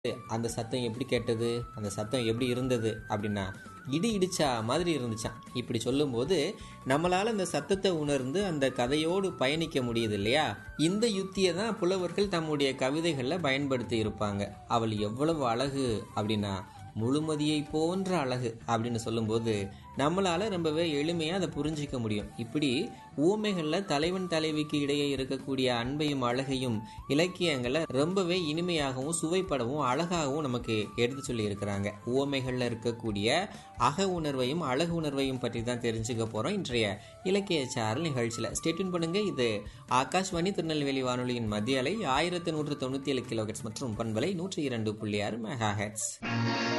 அந்த சத்தம் எப்படி கேட்டது அந்த சத்தம் எப்படி இருந்தது அப்படின்னா இடி இடிச்சா மாதிரி இருந்துச்சான் இப்படி சொல்லும்போது நம்மளால இந்த சத்தத்தை உணர்ந்து அந்த கதையோடு பயணிக்க முடியுது இல்லையா இந்த யுத்தியை தான் புலவர்கள் தம்முடைய கவிதைகளில் பயன்படுத்தி இருப்பாங்க அவள் எவ்வளவு அழகு அப்படின்னா முழுமதியை போன்ற அழகு அப்படின்னு சொல்லும்போது நம்மளால ரொம்பவே எளிமையாக அதை புரிஞ்சிக்க முடியும் இப்படி ஊமைகளில் தலைவன் தலைவிக்கு இடையே இருக்கக்கூடிய அன்பையும் அழகையும் இலக்கியங்களை ரொம்பவே இனிமையாகவும் சுவைப்படவும் அழகாகவும் நமக்கு எடுத்து சொல்லி இருக்கிறாங்க ஊமைகளில் இருக்கக்கூடிய அக உணர்வையும் அழகு உணர்வையும் பற்றி தான் தெரிஞ்சுக்க போகிறோம் இன்றைய இலக்கிய சாரல் நிகழ்ச்சியில் ஸ்டேட்யூன் பண்ணுங்க இது ஆகாஷ்வாணி திருநெல்வேலி வானொலியின் மத்திய அலை ஆயிரத்தி நூற்று தொண்ணூற்றி ஏழு கிலோஹெட்ஸ் மற்றும் பண்பலை நூற்றி இரண்டு புள்ளி ஆறு மெகா ஹெட்ஸ்